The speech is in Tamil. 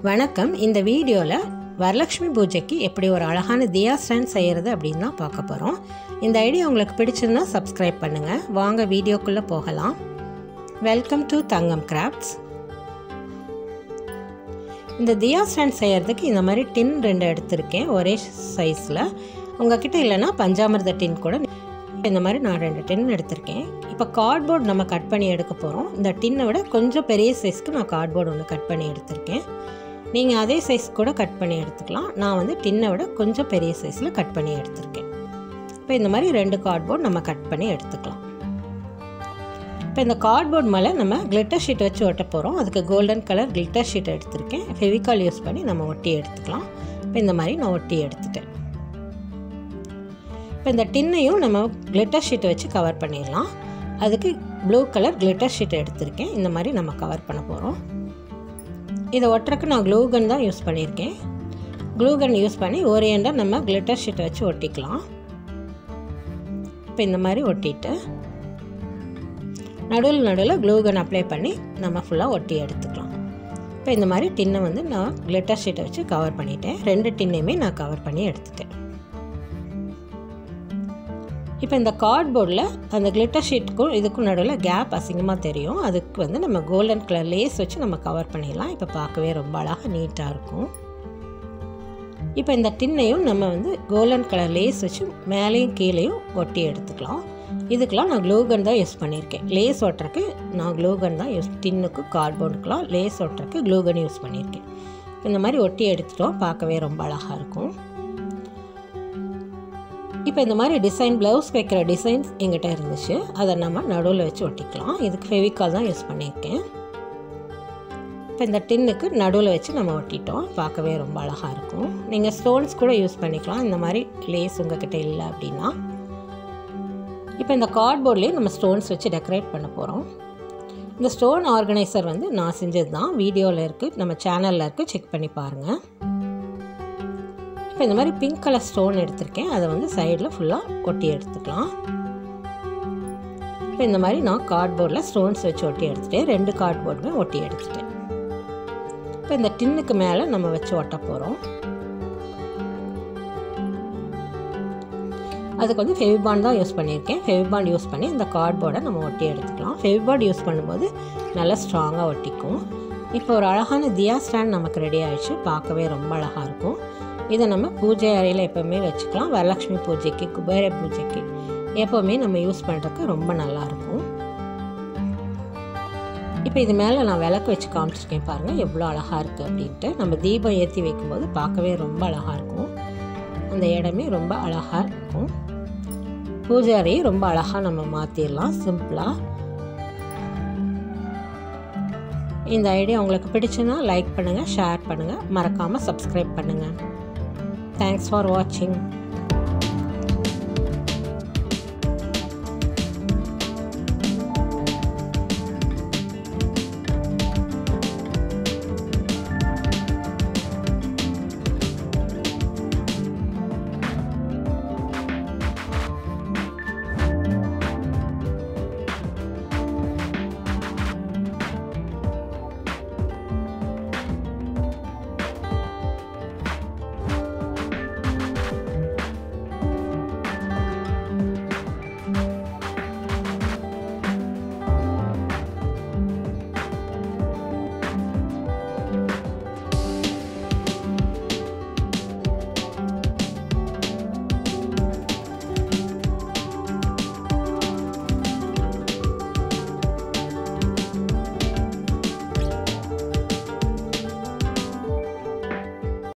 வணக்கம் இந்த வீடியோவில் வரலட்சுமி பூஜைக்கு எப்படி ஒரு அழகான தியா ஸ்டாண்ட் செய்கிறது அப்படின்னு தான் பார்க்க போகிறோம் இந்த ஐடியா உங்களுக்கு பிடிச்சிருந்தா சப்ஸ்கிரைப் பண்ணுங்கள் வாங்க வீடியோக்குள்ளே போகலாம் வெல்கம் டு தங்கம் கிராஃப்ட்ஸ் இந்த தியா ஸ்டாண்ட் செய்கிறதுக்கு இந்த மாதிரி டின் ரெண்டு எடுத்திருக்கேன் ஒரே சைஸில் உங்ககிட்ட இல்லைன்னா பஞ்சாமிர்த டின் கூட இந்த மாதிரி நான் ரெண்டு டின் எடுத்திருக்கேன் இப்போ கார்ட்போர்ட் நம்ம கட் பண்ணி எடுக்க போகிறோம் இந்த டின்னை விட கொஞ்சம் பெரிய சைஸ்க்கு நான் கார்ட்போர்டு ஒன்று கட் பண்ணி எடுத்திருக்கேன் நீங்கள் அதே சைஸ் கூட கட் பண்ணி எடுத்துக்கலாம் நான் வந்து டின்னை விட கொஞ்சம் பெரிய சைஸில் கட் பண்ணி எடுத்திருக்கேன் இப்போ இந்த மாதிரி ரெண்டு கார்ட்போர்ட் நம்ம கட் பண்ணி எடுத்துக்கலாம் இப்போ இந்த கார்ட்போர்ட் மேலே நம்ம கிளிட்டர் ஷீட் வச்சு ஒட்ட போகிறோம் அதுக்கு கோல்டன் கலர் கிளிட்டர் ஷீட் எடுத்திருக்கேன் ஃபெவிகால் யூஸ் பண்ணி நம்ம ஒட்டி எடுத்துக்கலாம் இப்போ இந்த மாதிரி நான் ஒட்டி எடுத்துட்டேன் இப்போ இந்த டின்னையும் நம்ம கிளிட்டர் ஷீட்டை வச்சு கவர் பண்ணிடலாம் அதுக்கு ப்ளூ கலர் கிளிட்டர் ஷீட் எடுத்திருக்கேன் இந்த மாதிரி நம்ம கவர் பண்ண போகிறோம் இதை ஒட்டுறக்கு நான் க்ளூகன் தான் யூஸ் பண்ணியிருக்கேன் க்ளூகன் யூஸ் பண்ணி ஒரு எண்டாக நம்ம கிளிட்டர் ஷீட்டை வச்சு ஒட்டிக்கலாம் இப்போ இந்த மாதிரி ஒட்டிட்டு நடுவில் நடுவில் க்ளூகன் அப்ளை பண்ணி நம்ம ஃபுல்லாக ஒட்டி எடுத்துக்கலாம் இப்போ இந்த மாதிரி டின்னை வந்து நான் கிளிட்டர் ஷீட்டை வச்சு கவர் பண்ணிட்டேன் ரெண்டு டின்னையுமே நான் கவர் பண்ணி எடுத்துட்டேன் இப்போ இந்த கார்ட்போர்டில் அந்த கிளிட்டர் ஷீட்டுக்கும் இதுக்கும் நடுவில் கேப் அசிங்கமாக தெரியும் அதுக்கு வந்து நம்ம கோல்டன் கலர் லேஸ் வச்சு நம்ம கவர் பண்ணிடலாம் இப்போ பார்க்கவே ரொம்ப அழகாக நீட்டாக இருக்கும் இப்போ இந்த டின்னையும் நம்ம வந்து கோல்டன் கலர் லேஸ் வச்சு மேலேயும் கீழேயும் ஒட்டி எடுத்துக்கலாம் இதுக்கெலாம் நான் க்ளூகன் தான் யூஸ் பண்ணியிருக்கேன் லேஸ் ஒட்டுறக்கு நான் க்ளூகன் தான் யூஸ் டின்னுக்கு கார்ட்போர்டுக்கெலாம் லேஸ் ஒட்டுறக்கு க்ளூகன் யூஸ் பண்ணியிருக்கேன் இந்த மாதிரி ஒட்டி எடுத்துட்டோம் பார்க்கவே ரொம்ப அழகாக இருக்கும் இப்போ இந்த மாதிரி டிசைன் ப்ளவுஸ் வைக்கிற டிசைன்ஸ் எங்கிட்ட இருந்துச்சு அதை நம்ம நடுவில் வச்சு ஒட்டிக்கலாம் இதுக்கு ஃபெவிகால் தான் யூஸ் பண்ணியிருக்கேன் இப்போ இந்த டின்னுக்கு நடுவில் வச்சு நம்ம ஒட்டிட்டோம் பார்க்கவே ரொம்ப அழகாக இருக்கும் நீங்கள் ஸ்டோன்ஸ் கூட யூஸ் பண்ணிக்கலாம் இந்த மாதிரி லேஸ் உங்ககிட்ட இல்லை அப்படின்னா இப்போ இந்த கார்ட்போர்ட்லேயே நம்ம ஸ்டோன்ஸ் வச்சு டெக்கரேட் பண்ண போகிறோம் இந்த ஸ்டோன் ஆர்கனைசர் வந்து நான் செஞ்சது தான் வீடியோவில் இருக்குது நம்ம சேனலில் இருக்குது செக் பண்ணி பாருங்கள் இப்போ இந்த மாதிரி பிங்க் கலர் ஸ்டோன் எடுத்திருக்கேன் அதை வந்து சைடில் ஃபுல்லாக ஒட்டி எடுத்துக்கலாம் இப்போ இந்த மாதிரி நான் கார்ட்போர்டில் ஸ்டோன்ஸ் வச்சு ஒட்டி எடுத்துட்டேன் ரெண்டு கார்ட்போர்டுமே ஒட்டி எடுத்துட்டேன் இப்போ இந்த டின்னுக்கு மேலே நம்ம வச்சு ஒட்ட போகிறோம் அதுக்கு வந்து ஃபெவிபாண்ட் தான் யூஸ் பண்ணியிருக்கேன் ஃபெவிபாண்ட் யூஸ் பண்ணி இந்த கார்ட்போர்டை நம்ம ஒட்டி எடுத்துக்கலாம் ஃபெவிபாண்ட் யூஸ் பண்ணும்போது நல்லா ஸ்ட்ராங்காக ஒட்டிக்கும் இப்போ ஒரு அழகான தியா ஸ்டாண்ட் நமக்கு ரெடி ஆயிடுச்சு பார்க்கவே ரொம்ப அழகாக இருக்கும் இதை நம்ம பூஜை அறையில் எப்போவுமே வச்சுக்கலாம் வரலட்சுமி பூஜைக்கு குபேர பூஜைக்கு எப்போவுமே நம்ம யூஸ் பண்ணுறதுக்கு ரொம்ப நல்லாயிருக்கும் இப்போ இது மேலே நான் விளக்கு வச்சு காமிச்சிருக்கேன் பாருங்கள் எவ்வளோ அழகாக இருக்குது அப்படின்ட்டு நம்ம தீபம் ஏற்றி வைக்கும்போது பார்க்கவே ரொம்ப அழகாக இருக்கும் அந்த இடமே ரொம்ப அழகாக இருக்கும் பூஜை அறையை ரொம்ப அழகாக நம்ம மாற்றிடலாம் சிம்பிளாக இந்த ஐடியா உங்களுக்கு பிடிச்சுன்னா லைக் பண்ணுங்கள் ஷேர் பண்ணுங்கள் மறக்காமல் சப்ஸ்கிரைப் பண்ணுங்கள் தேங்க்ஸ் ஃபார் வாட்சிங்